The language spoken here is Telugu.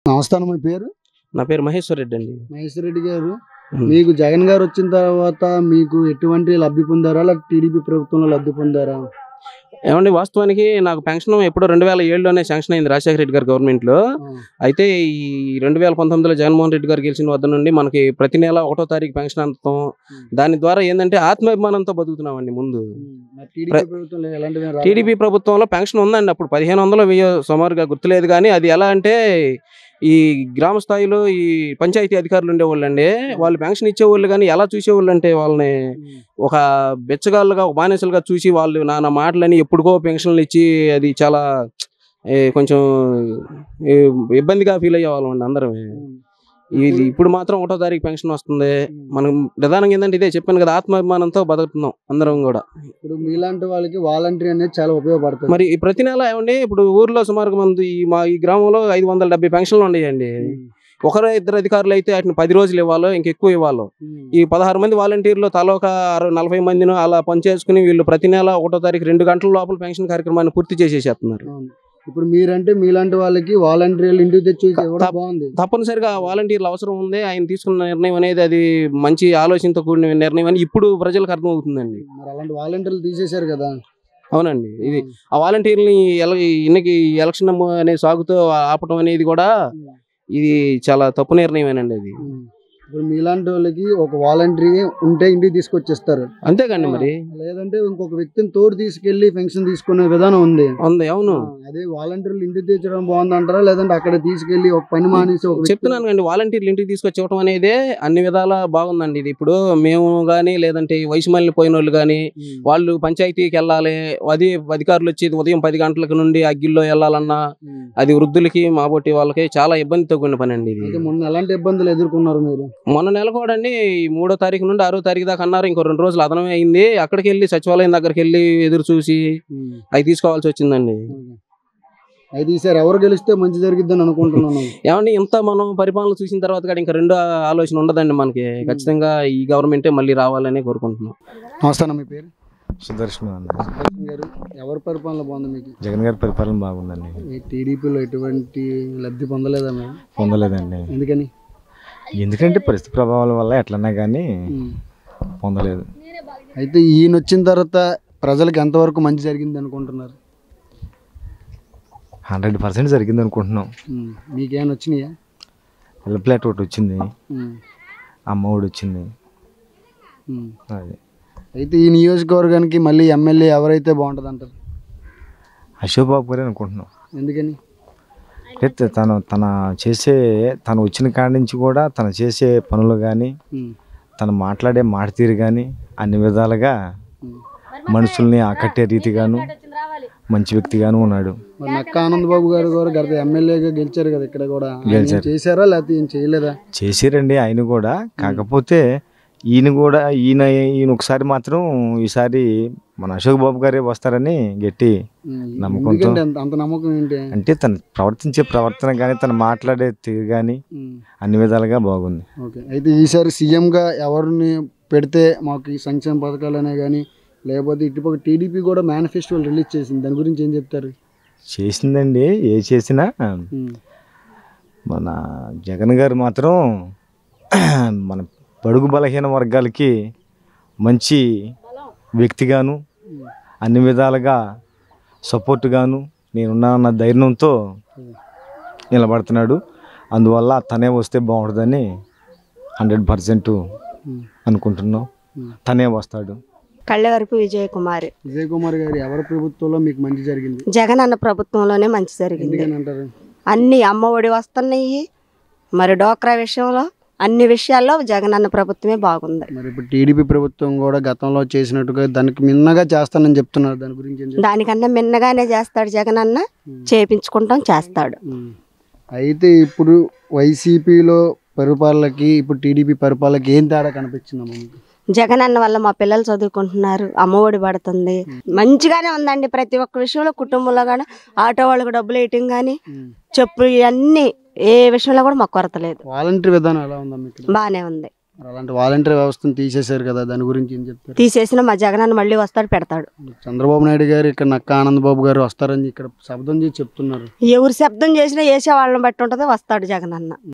నమస్కారం మీ పేరు నా పేరు మహేశ్వర్ రెడ్డి అండి మహేశ్వర రెడ్డి గారు ఉమ్. మీకు జగన్ గారు వచ్చిన తర్వాత మీకు ఎటువంటి లబ్ధి పొందారా లేకపోతే టీడీపీ ప్రభుత్వంలో లబ్ధి పొందారా ఏమండి వాస్తవానికి నాకు పెన్షన్ ఎప్పుడో రెండు వేల ఏడులోనే శాంక్షన్ అయింది రాజశేఖర రెడ్డి గారి గవర్నమెంట్లో అయితే ఈ రెండు వేల పంతొమ్మిదిలో జగన్మోహన్ రెడ్డి గారు గెలిచిన వద్ద నుండి మనకి ప్రతి నెల ఒకటో తారీఖు పెన్షన్ అందటం దాని ద్వారా ఏంటంటే ఆత్మాభిమానంతో బతుకుతున్నామండి ముందు మరి టీడీపీ ప్రభుత్వంలో ఎలాంటివి రాలేదా? టీడీపీ ప్రభుత్వంలో పెన్షన్ ఉందండి అప్పుడు పదిహేను వందలు వెయ్యి సుమారుగా గుర్తులేదు కానీ అది ఎలా అంటే ఈ గ్రామ స్థాయిలో ఈ పంచాయతీ అధికారులు ఉండేవాళ్ళు అండి వాళ్ళు పెన్షన్ ఇచ్చేవాళ్ళు కానీ ఎలా చూసేవాళ్ళు అంటే వాళ్ళని ఉమ్. ఒక బెచ్చగాళ్ళుగా ఒక బానిసలుగా చూసి వాళ్ళు నాన్న మాటలని ఎప్పుడుకో పెన్షన్లు ఇచ్చి అది చాలా ఏ, కొంచెం ఏ, ఇబ్బందిగా ఫీల్ అయ్యేవాళ్ళం అండి అందరం ఉమ్. ఇది ఇప్పుడు మాత్రం ఒకటో తారీఖు పెన్షన్ వస్తుంది ఉమ్. మనం ప్రధానంగా ఏంటంటే ఇదే చెప్పాను కదా ఆత్మాభిమానంతో బతుకుతున్నాం అందరం కూడా ఇప్పుడు మీలాంటి వాళ్ళకి వాలంటీర్ అనేది చాలా ఉపయోగపడుతుంది మరి ఈ ప్రతి నెల ఏమండి ఇప్పుడు ఊర్లో సుమారుగా మంది ఈ మా ఈ గ్రామంలో ఐదు వందల డెబ్బై పెన్షన్లు ఉన్నాయండి ఉమ్. ఒకరు ఇద్దరు అధికారులు అయితే వాటిని పది రోజులు ఇవ్వాలో ఇంకెక్కువ ఇవ్వాలో ఉమ్. ఈ పదహారు మంది వాలంటీర్లు తల ఒక అరవై నలభై మందిని అలా పనిచేసుకుని వీళ్ళు ప్రతి నెల ఒకటో తారీఖు రెండు గంటల లోపల పెన్షన్ కార్యక్రమాన్ని పూర్తి చేసేసేస్తున్నారు అవును. ఇప్పుడు మీరంటే మీలాంటి వాళ్ళకి వాలంటీర్లు ఇంటికి తెచ్చి ఇవ్వడం తప్ప- బాగుంది తప్పనిసరిగా వాలంటీర్లు అవసరం ఉంది ఆయన తీసుకున్న నిర్ణయం అనేది అది మంచి ఆలోచనతో కూడిన నిర్ణయం అని ఇప్పుడు ప్రజలకు అర్థమవుతుందండి మరి అలాంటి వాలంటీర్లు తీసేశారు కదా అవునండి ఇది ఆ వాలంటీర్ని ఎల ఇన్నకి ఎలక్షన్ అనే సాగుతో ఆపటం అనేది కూడా ఉమ్. ఇది చాలా తప్పు నిర్ణయమేనండి అది ఉమ్. ఇప్పుడు మీలాంటి వాళ్ళకి ఒక వాలంటీర్ ఉంటే ఇంటికి తీసుకొచ్చేస్తారు అంతేకండి మరి లేదంటే ఇంకొక వ్యక్తిని తోడు తీసుకెళ్లి పెన్షన్ తీసుకునే విధానం ఉంది ఉంది అవును ఆ, అదే వాలంటీర్లు ఇంటికి తెచ్చడం బాగుంది అంటారా లేదంటే అక్కడ తీసుకెళ్లి ఒక పని మానేసి ఒక వ్యక్తి- చెప్తున్నాను కండి వాలంటీర్లు ఇంటికి తీసుకొచ్చి ఇవ్వటం అనేది అన్ని విధాలా బాగుందండి ఇది ఇప్పుడు మేము కానీ లేదంటే ఈ వయసు మళ్ళీ పోయిన వాళ్ళు కానీ ఉమ్. వాళ్ళు పంచాయతీకి వెళ్ళాలి అది అధికారులు వచ్చి ఉదయం పది గంటలకు నుండి అగ్గిల్లో వెళ్ళాలన్నా ఉమ్. అది వృద్ధులకి మాబోటి వాళ్ళకి చాలా ఇబ్బందితో కూడిన పని అండి ఇది అయితే మొన్న ఎలాంటి ఇబ్బందులు ఎదుర్కొన్నారు మీరు మొన్న నెల కూడా అండి ఈ మూడో తారీఖు నుండి ఆరో తారీఖు దాకా అన్నారు ఇంకో రెండు రోజులు అదనమే అయింది అక్కడికి వెళ్ళి సచివాలయం దగ్గరికి వెళ్ళి ఎదురు చూసి ఉమ్. అవి తీసుకోవాల్సి వచ్చిందండి ఓకే. అయితే ఈసారి ఎవరు గెలిస్తే మంచి జరిగిద్దని అనుకుంటున్నాను ఏమండి ఇంత మనం పరిపాలన చూసిన తర్వాత కూడా ఇంకా రెండో ఆలోచన ఉండదండి మనకి ఖచ్చితంగా ఈ గవర్నమెంటే మళ్ళీ రావాలని కోరుకుంటున్నాం నమస్తే మీ పేరు సుదర్శన్ అన్న సుదర్శన్ గారు ఎవరి పరిపాలన బాగుంది మీకు జగన్ గారి పరిపాలన బాగుందండి ఈ టీడీపీలో ఎటువంటి లబ్ధి పొందలేదా మేము పొందలేదండి ఎందుకని ఎందుకంటే పరిస్థితి ప్రభావాల వల్ల ఎట్లన్నా కానీ ఉమ్. పొందలేదు అయితే ఈయన వచ్చిన తర్వాత ప్రజలకు ఎంతవరకు మంచి జరిగింది అనుకుంటున్నారు హండ్రెడ్ పర్సెంట్ జరిగింది అనుకుంటున్నాం ఉమ్. మీకేమైనా వచ్చినాయా ఇళ్ళ ప్లేట్ ఒకటి వచ్చింది ఉమ్. అమ్మ ఒడి వచ్చింది ఉమ్. అది అయితే ఈ నియోజకవర్గానికి మళ్ళీ ఎమ్మెల్యే ఎవరైతే బాగుంటుంది అంటారు అశోక్ బాబు గారే అనుకుంటున్నాం ఎందుకని అయితే తను తన చేసే తను వచ్చిన కాడి నుంచి కూడా తను చేసే పనులు కానీ ఉమ్. తను మాట్లాడే మాట తీరు కానీ అన్ని విధాలుగా ఉమ్. మనుషుల్ని ఆకట్టే రీతిగాను మంచి వ్యక్తిగాను ఉన్నాడు మరి నక్క ఆనంద్ బాబు గారు కూడా గత ఎమ్మెల్యేగా గెలిచారు కదా ఇక్కడ కూడా ఆయన ఏం గెలిచారు. చేశారా లేకపోతే ఏం చేయలేదా చేసిరండి ఆయన కూడా కాకపోతే ఈయన కూడా ఈయన ఈయన ఒకసారి మాత్రం ఈసారి మన అశోక్ బాబు గారే వస్తారని గట్టి ఉమ్. నమ్మకంతో- ఎందుకంటే అంత అంత నమ్మకం ఏంటి అంటే తను ప్రవర్తించే ప్రవర్తన కానీ తను మాట్లాడే తీరు కానీ ఉమ్. అన్ని విధాలుగా బాగుంది ఓకే అయితే ఈసారి సీఎంగా ఎవరిని పెడితే మాకు ఈ సంక్షేమ పథకాలనే కానీ లేకపోతే ఇటుపక్క టీడీపీ కూడా మేనిఫెస్టోలు రిలీజ్ చేసింది దాని గురించి ఏం చెప్తారు చేసిందండి ఏ చేసినా ఉమ్. మన జగన్ గారు మాత్రం మన బడుగు బలహీన వర్గాలకి మంచి వ్యక్తిగాను అన్ని విధాలుగా సపోర్ట్గాను నేనున్నానన్న ధైర్యంతో నిలబడుతున్నాడు అందువల్ల తనే వస్తే బాగుంటుందని హండ్రెడ్ పర్సెంట్ ఉమ్. అనుకుంటున్నాం ఉమ్. తనే వస్తాడు కళ్ళవరపు విజయకుమారి విజయ్ కుమార్ గారు ఎవరి ప్రభుత్వంలో మీకు మంచి జరిగింది జగన్ అన్న ప్రభుత్వంలోనే మంచి జరిగింది ఎందుకని అంటారు అన్ని అమ్మ ఒడి వస్తున్నాయి మరి డోక్రా విషయంలో అన్ని విషయాల్లో జగన్ అన్న ప్రభుత్వమే బాగుంది మరి ఇప్పుడు టీడీపీ ప్రభుత్వం కూడా గతంలో చేసినట్టుగా దానికి మిన్నగా చేస్తానని చెప్తున్నారు దాని గురించి ఏం చెప్తారు? దానికన్నా మిన్నగానే చేస్తాడు జగన్ అన్న చేపించుకుంటాం చేస్తాడు ఉమ్. అయితే ఇప్పుడు వైసీపీలో పరిపాలనకి ఇప్పుడు టీడీపీ పరిపాలనకి ఏం తేడా కనిపించిందమ్మా మీకు జగన్ అన్న వల్ల మా పిల్లలు చదువుకుంటున్నారు అమ్మ ఒడి పడుతుంది మంచిగానే ఉందండి ప్రతి ఒక్క విషయంలో కుటుంబంలో కూడా ఆటో వాళ్ళకి డబ్బులు వేయటం కానీ ఉమ్. చెప్పులు ఇవన్నీ ఏ విషయంలో కూడా మాకు కొరత లేదు వాలంటీర్ విధానం ఎలా ఉందమ్మా ఇక్కడ బాగానే ఉంది మరి అలాంటి వాలంటీర్ వ్యవస్థను తీసేశారు కదా దాని గురించి ఏం చెప్తారు తీసేసిన మా జగనన్న మళ్ళీ వస్తాడు పెడతాడు చంద్రబాబు నాయుడు గారు ఇక్కడ నక్క ఆనంద్ బాబు గారు వస్తారని ఇక్కడ శబ్దం చేసి చెప్తున్నారు ఎవరు శబ్దం చేసినా వేసే వాళ్ళని బట్టి ఉంటుందో వస్తాడు జగనన్న